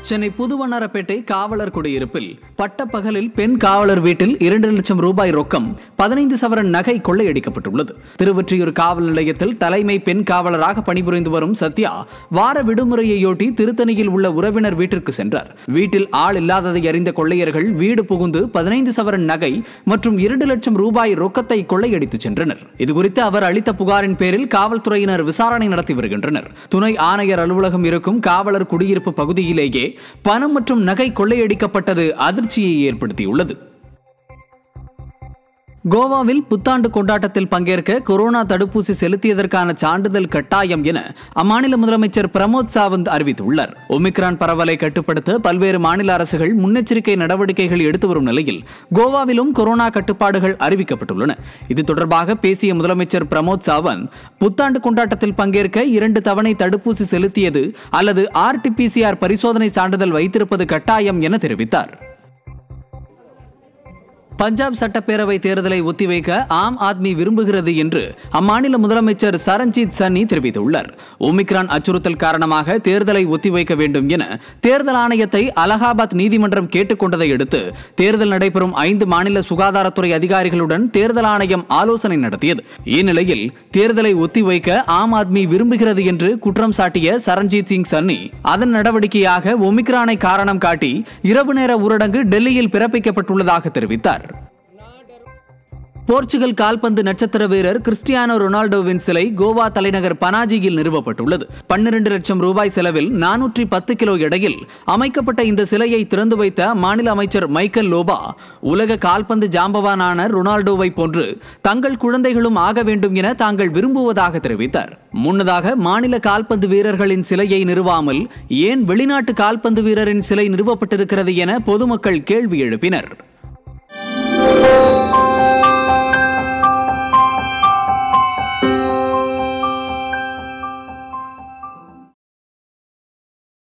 சென்னை புதுவண்ணாரப்பேட்டை காவலர் குடியிருப்பில் பட்டப்பகலில் பெண் காவலர் வீட்டில் இரண்டு லட்சம் ரூபாய் ரொக்கம் பதினைந்து சவரன் நகை கொள்ளையடிக்கப்பட்டுள்ளது திருவொற்றியூர் காவல் நிலையத்தில் தலைமை பெண் காவலராக பணிபுரிந்து வரும் சத்யா வார விடுமுறையையொட்டி திருத்தணியில் உள்ள உறவினர் வீட்டிற்கு சென்றார் வீட்டில் ஆள் இல்லாததை அறிந்த கொள்ளையர்கள் வீடு புகுந்து பதினைந்து சவரன் நகை மற்றும் இரண்டு லட்சம் ரூபாய் ரொக்கத்தை கொள்ளையடித்து சென்றனர் இதுகுறித்து அவர் அளித்த புகாரின் பேரில் காவல்துறையினர் விசாரணை நடத்தி வருகின்றனர் துணை ஆணையர் அலுவலகம் இருக்கும் காவலர் குடியிருப்பு பகுதியிலேயே பணம் மற்றும் நகை கொள்ளையடிக்கப்பட்டது அதிர்ச்சியை ஏற்படுத்தியுள்ளது கோவாவில் புத்தாண்டு கொண்டாட்டத்தில் பங்கேற்க கொரோனா தடுப்பூசி செலுத்தியதற்கான சான்றிதழ் கட்டாயம் என அம்மாநில முதலமைச்சர் பிரமோத் சாவந்த் அறிவித்துள்ளார் ஒமிக்ரான் பரவலை கட்டுப்படுத்த பல்வேறு மாநில அரசுகள் முன்னெச்சரிக்கை நடவடிக்கைகள் எடுத்து வரும் நிலையில் கோவாவிலும் கொரோனா கட்டுப்பாடுகள் அறிவிக்கப்பட்டுள்ளன இது தொடர்பாக பேசிய முதலமைச்சர் பிரமோத் சாவந்த் புத்தாண்டு கொண்டாட்டத்தில் பங்கேற்க இரண்டு தவணை தடுப்பூசி செலுத்தியது அல்லது ஆர்டிபிசிஆர் பரிசோதனை சான்றிதழ் வைத்திருப்பது கட்டாயம் என தெரிவித்தார் பஞ்சாப் சட்டப்பேரவை தேர்தலை ஒத்திவைக்க ஆம் ஆத்மி விரும்புகிறது என்று அம்மாநில முதலமைச்சர் சரண்ஜீத் சன்னி தெரிவித்துள்ளார் ஒமிக்ரான் அச்சுறுத்தல் காரணமாக தேர்தலை ஒத்திவைக்க வேண்டும் என தேர்தல் ஆணையத்தை அலகாபாத் நீதிமன்றம் கேட்டுக்கொண்டதை அடுத்து தேர்தல் நடைபெறும் ஐந்து மாநில சுகாதாரத்துறை அதிகாரிகளுடன் தேர்தல் ஆணையம் ஆலோசனை நடத்தியது இந்நிலையில் தேர்தலை ஒத்திவைக்க ஆம் ஆத்மி விரும்புகிறது என்று குற்றம் சாட்டிய சரண்ஜீத் சிங் சன்னி அதன் நடவடிக்கையாக ஒமிக்ரானை காரணம் காட்டி இரவு நேர ஊரடங்கு டெல்லியில் பிறப்பிக்கப்பட்டுள்ளதாக தெரிவித்தார் போர்ச்சுகல் கால்பந்து நட்சத்திர வீரர் கிறிஸ்டியானோ ரொனால்டோவின் சிலை கோவா தலைநகர் பனாஜியில் நிறுவப்பட்டுள்ளது பன்னிரண்டு லட்சம் ரூபாய் செலவில் நானூற்றி பத்து கிலோ எடையில் அமைக்கப்பட்ட இந்த சிலையை திறந்து வைத்த மாநில அமைச்சர் மைக்கேல் லோபா உலக கால்பந்து ஜாம்பவானான ரொனால்டோவை போன்று தங்கள் குழந்தைகளும் ஆக வேண்டும் என தாங்கள் விரும்புவதாக தெரிவித்தார் முன்னதாக மாநில கால்பந்து வீரர்களின் சிலையை நிறுவாமல் ஏன் வெளிநாட்டு கால்பந்து வீரரின் சிலை நிறுவப்பட்டிருக்கிறது என பொதுமக்கள் கேள்வி எழுப்பினர்